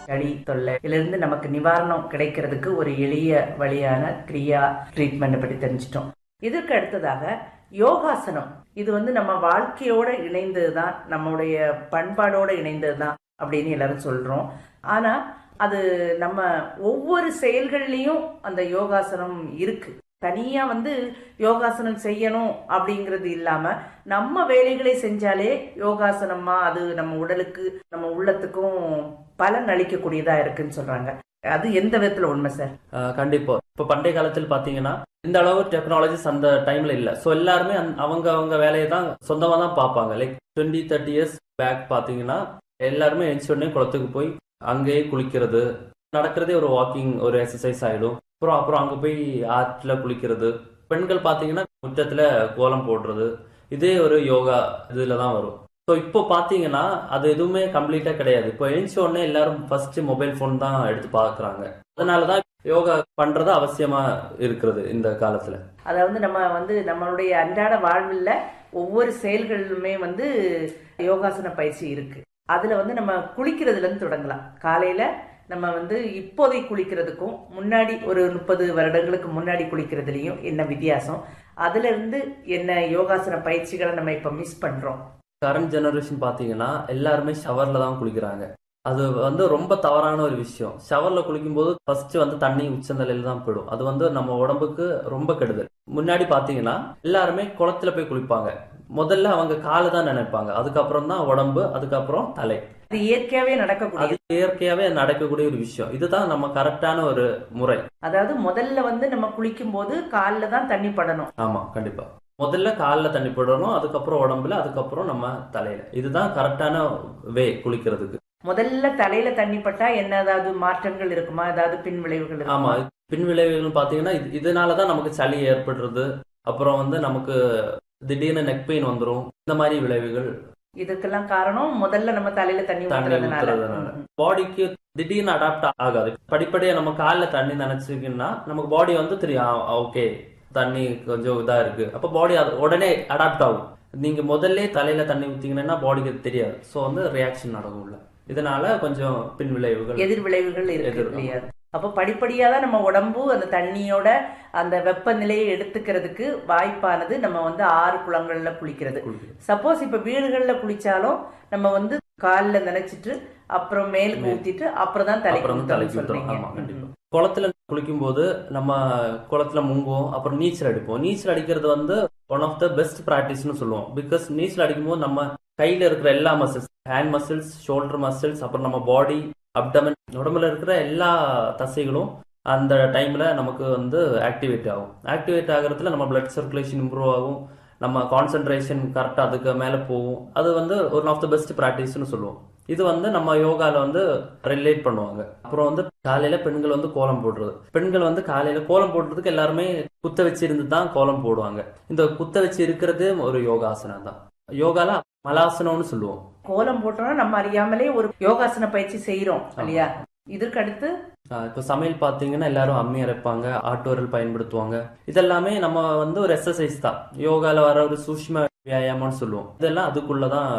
சளி தொல்லை இருந்து நமக்கு நிவாரணம் கிடைக்கிறதுக்கு ஒரு எளிய வழியான கிரியா ட்ரீட்மெண்ட் பற்றி தெரிஞ்சிட்டோம் இதற்கு அடுத்ததாக யோகாசனம் இது வந்து நம்ம வாழ்க்கையோட இணைந்தது தான் நம்முடைய பண்பாடோட இணைந்தது தான் அப்படின்னு எல்லாரும் சொல்றோம் ஆனா அது நம்ம ஒவ்வொரு செயல்கள்லயும் அந்த யோகாசனம் இருக்கு தனியா வந்து யோகாசனம் செய்யணும் அப்படிங்கிறது இல்லாம நம்ம வேலைகளை செஞ்சாலே யோகாசனமா அது நம்ம உடலுக்கு நம்ம உள்ளத்துக்கும் பலன் அளிக்கக்கூடியதா இருக்குன்னு சொல்றாங்க அது எந்த விதத்துல உண்மை சார் ஆஹ் கண்டிப்பா இப்ப பண்டைய காலத்தில் பாத்தீங்கன்னா இந்த அளவு டெக்னாலஜிஸ் அந்த டைம்ல இல்ல சோ எல்லாருமே அந்த- அவங்க அவங்க வேலையை தான் சொந்தமா தான் பார்ப்பாங்க like twenty thirty years back பாத்தீங்கன்னா எல்லாருமே எழுந்த உடனே குளத்துக்கு போய் அங்கேயே குளிக்கிறது நடக்கிறதே ஒரு வாக்கிங் ஒரு எக்ஸசைஸ் ஆயிடும் அப்புறம் அப்புறம் அங்க போய் ஆற்றுல குளிக்கிறது பெண்கள் பாத்தீங்கன்னா முற்றத்துல கோலம் போடுறது இதே ஒரு யோகா இதுல தான் வரும் ஸோ இப்போ பாத்தீங்கன்னா அது எதுவுமே கம்ப்ளீட்டா கிடையாது இப்போ எழுந்த உடனே எல்லாரும் ஃபர்ஸ்ட் மொபைல் ஃபோன் தான் எடுத்து பாக்குறாங்க அதனாலதான் யோகா பண்றது அவசியமா இருக்கிறது இந்த காலத்துல அதாவது நம்ம வந்து நம்மளுடைய அன்றாட வாழ்வில் ஒவ்வொரு செயல்களிலுமே வந்து யோகாசன பயிற்சி இருக்கு அதுல வந்து நம்ம குளிக்கிறதுல இருந்து தொடங்கலாம் காலையில நம்ம வந்து இப்போதை குளிக்கிறதுக்கும் முன்னாடி ஒரு முப்பது வருடங்களுக்கு முன்னாடி குளிக்கிறதுலயும் என்ன வித்தியாசம் அதுல இருந்து என்ன யோகாசன பயிற்சிகளை நம்ம இப்ப மிஸ் பண்றோம் கரண்ட் ஜெனரேஷன் பாத்தீங்கன்னா எல்லாருமே ஷவர்ல தான் குளிக்கிறாங்க அது வந்து ரொம்ப தவறான ஒரு விஷயம் ஷவர்ல குளிக்கும்போது ஃபர்ஸ்ட் வந்து தண்ணி உச்சந்தலையில தான் போயிடும் அது வந்து நம்ம உடம்புக்கு ரொம்ப கெடுதல் முன்னாடி பாத்தீங்கன்னா எல்லாருமே குளத்துல போய் குளிப்பாங்க முதல்ல அவங்க காலு தான் நினைப்பாங்க அதுக்கப்புறம் தான் உடம்பு அதுக்கப்புறம் தலை அது இயற்கையாவே அது நடக்கக்கூடியது இயற்கையாவே நடக்கக்கூடிய ஒரு விஷயம் இதுதான் நம்ம கரெக்டான ஒரு முறை அதாவது முதல்ல வந்து நம்ம குளிக்கும் போது காலில் தான் தண்ணி படணும் ஆமா கண்டிப்பா முதல்ல கால்ல தண்ணி போடணும் அதுக்கப்புறம் உடம்புல அதுக்கப்புறம் நம்ம தலையில இதுதான் கரெக்டான வே குளிக்கிறதுக்கு முதல்ல தலையில தண்ணி பட்டா என்ன ஏதாவது மாற்றங்கள் இருக்குமா ஏதாவது பின் விளைவுகள் ஆமா இருக்குமா பின் விளைவுகள் பாத்தீங்கன்னா இது- இதனாலதான் நமக்கு சளி ஏற்படுறது அப்புறம் வந்து நமக்கு திடீர்னு நெக் பெயின் வந்துரும் இந்த மாதிரி விளைவுகள் இதுக்கெல்லாம் காரணம் முதல்ல நம்ம தலையில தண்ணி தண்ணி ஊத்துறதுனால ஊத்துறதுனால. ம். பாடிக்கு திடீர்னு அடாப்ட் ஆகாது படிப்படியா நம்ம கால்ல தண்ணி நினைச்சுக்கின்னா நமக்கு பாடி வந்து தெரியும் ஓகே தண்ணி கொஞ்சம் இதா இருக்கு அப்ப பாடி உடனே அடாப்ட் ஆகும் நீங்க முதல்ல தலையில தண்ணி ஊத்தீங்கன்னா பாடிக்கு தெரியாது சோ வந்து ரியாக்ஷன் நடக்கும் உள்ள இதனால கொஞ்சம் பின் விளைவுகள் எதிர் விளைவுகள் இருக்கு எதிர், இல்லையா அப்ப படிப்படியா தான் நம்ம உடம்பு அந்த தண்ணியோட அந்த வெப்பநிலையை எடுத்துக்கிறதுக்கு வாய்ப்பானது நம்ம வந்து ஆறு குளங்கள்ல குளிக்கிறது குளிக்கிறது. சப்போஸ் இப்ப வீடுகள்ல குளிச்சாலும் நம்ம வந்து கால்ல நினைச்சிட்டு அப்புறம் மேலுக்கு மேல். ஊத்திட்டு அப்புறம் தான் தலைக்கு அப்புறம் தான் தலைக்கு ஊத்தணும்னு ஊத்தணும். ஆமா சொல்றீங்க கண்டிப்பா குளத்துல குளிக்கும்போது நம்ம குளத்துல முங்குவோம் அப்புறம் நீச்சல் அடிப்போம் நீச்சல் அடிக்கிறது வந்து ஒன் ஆஃப் த பெஸ்ட் ப்ராக்டிஸ்னு சொல்லுவோம் பிகாஸ் நீச்சல் அடிக்கும்போது நம்ம கையில இருக்கிற எல்லா muscles hand muscles shoulder muscles அப்புறம் நம்ம பாடி அப்டமன் உடம்புல இருக்கிற எல்லா தசைகளும் அந்த டைம்ல நமக்கு வந்து ஆக்டிவேட் ஆகும் ஆக்டிவேட் ஆகிறதுல நம்ம பிளட் சர்க்குலேஷன் இம்ப்ரூவ் ஆகும் நம்ம கான்சென்ட்ரேஷன் கரெக்டா அதுக்கு மேல போகும் அது வந்து ஒன் ஆஃப் த பெஸ்ட் ப்ராக்டிஸ்னு சொல்லுவோம் இது வந்து நம்ம யோகால வந்து ரிலேட் பண்ணுவாங்க அப்புறம் வந்து காலையில பெண்கள் வந்து கோலம் போடுறது பெண்கள் வந்து காலையில கோலம் போடுறதுக்கு எல்லாருமே குத்த வச்சு இருந்து தான் கோலம் போடுவாங்க இந்த குத்த வச்சு இருக்கிறது ஒரு யோகாசனம் தான் யோகால மலாசனம்னு சொல்லுவோம் கோலம் போட்டோம்னா நம்ம அறியாமலே ஒரு யோகாசன பயிற்சி செய்யறோம் இல்லையா இதற்கு அடுத்து ஆஹ் இப்ப சமையல் பாத்தீங்கன்னா எல்லாரும் அம்மி அரைப்பாங்க ஆட்டோரல் பயன்படுத்துவாங்க இதெல்லாமே நம்ம வந்து ஒரு எக்ஸசைஸ் தான் யோகால வர ஒரு சூஷ்ம வியாயாமம்னு சொல்லுவோம் இதெல்லாம் அதுக்குள்ளதான்